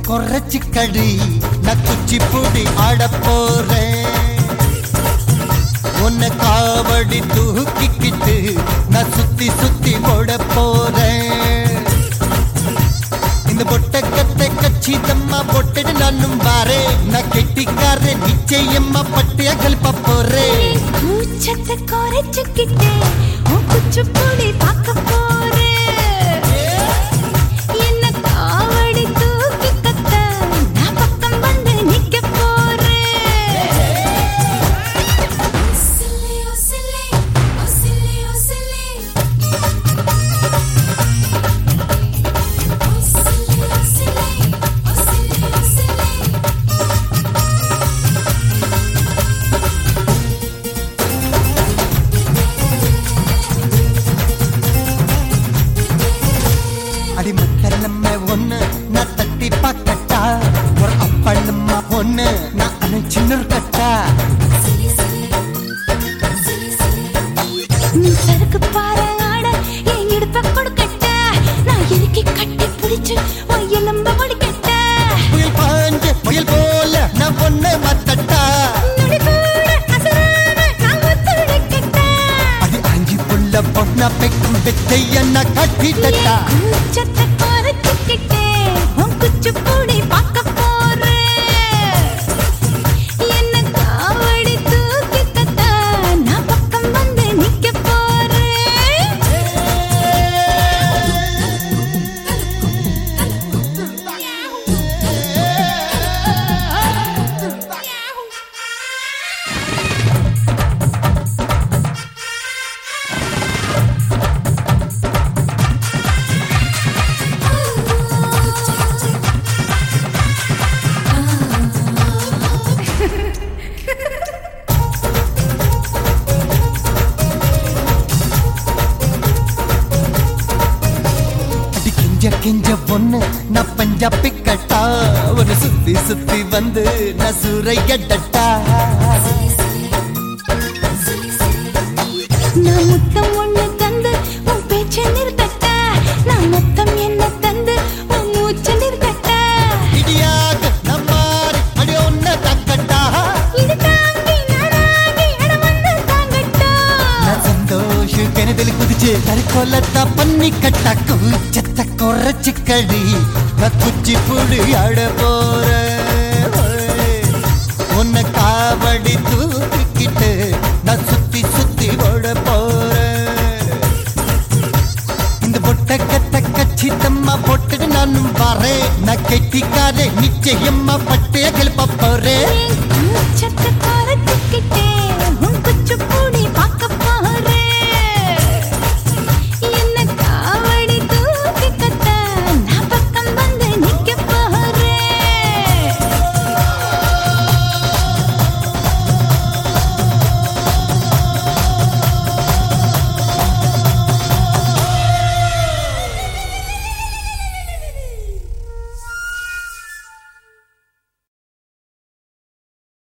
குறைச்சு கடி நான் குச்சி பூடி ஆட போறேன் உன்னை காவடி தூக்கிக்கிட்டு நான் சுத்தி சுத்தி ஓட போறேன் இந்த பொட்ட கத்தை கச்சிதம்மா பொட்டடு நானும் பாரே நான் கெட்டிக்கார நிச்சயம்மா பட்டிய கல்ப போறேன் கூச்சத்தை குறைச்சுக்கிட்டே உன் குச்சிப்புடி பார்க்க போறேன் என்ன காவடி தூக்கி கத்த நான் பக்கம் வந்து நிக்க போறேன் சில்லி ஓ சில்லி ஓ சில்லி ஓ சில்லி ஓ சில்லி ஓ சில்லி ஓ சில்லி ஓ சில்லி அடி மக்கள் நம்ம ஒண்ணு நான் தட்டி பார்க்கட்டா ஒரு அப்பள் நம்ம ஒண்ணு நான் அணைச்சின்னு கட்டா நீ சறுக்கு பாறை ஆட என் இடுப்ப கொடுக்கட்ட நான் இறுக்கி கட்டி பிடிச்சு உன் எலும்ப முடிக்கட்ட புயல் பாஞ்சு புயல் போல நான் ஒண்ணு மத்தட்டா நொடி கூட அசராம நான் ஒத்துழைக்கட்ட அது அஞ்சு புள்ள பொண்ணா பெக்கும் வித்தைய நான் கட்டிட்டா கூச்சத்தை குறைச்சுக்கிட்டே உன் குச்சி பூடி பார்க்க போறேன் என்ன காவடி தூக்கி கத்த நான் பக்கம் வந்து நிக்க போறேன் அடி கிஞ்ச கிஞ்ச பொண்ணு நான் பஞ்சா பிக்கட்டா ஒரு சுத்தி சுத்தி வந்து நான் சூறையடட்டா நான் முத்தம் ஒண்ணு தந்து உன் பேச்சை நிறுத்தட்ட நான் மொத்தம் என்ன தந்து உன் மூச்சை நிறுத்தட்ட இடியாக நம்மாரி அடி ஒன்ன தக்கட்டா இது தாங்கி நானாகி அட வந்து தாங்கட்டா நான் சந்தோஷ கிணதில் குதிச்சு கருக்கோலத்தா பண்ணி கட்டா கூச்சத்தை குறைச்சு கடி நான் குச்சி புடி ஆட போறேன் உன்னை காவடி தூக்கிக்கிட்டு நான் சுத்தி சுத்தி ஓட போறேன் இந்த பொட்டக்கத்தை கச்சிதம்மா போட்டுட்டு நானும் வரேன் நான் கெட்டிக்காரே நிச்சயம்மா பட்டைய கிளப்ப போறேன் என் கூச்சத்தை குறைச்சுக்கிட்டே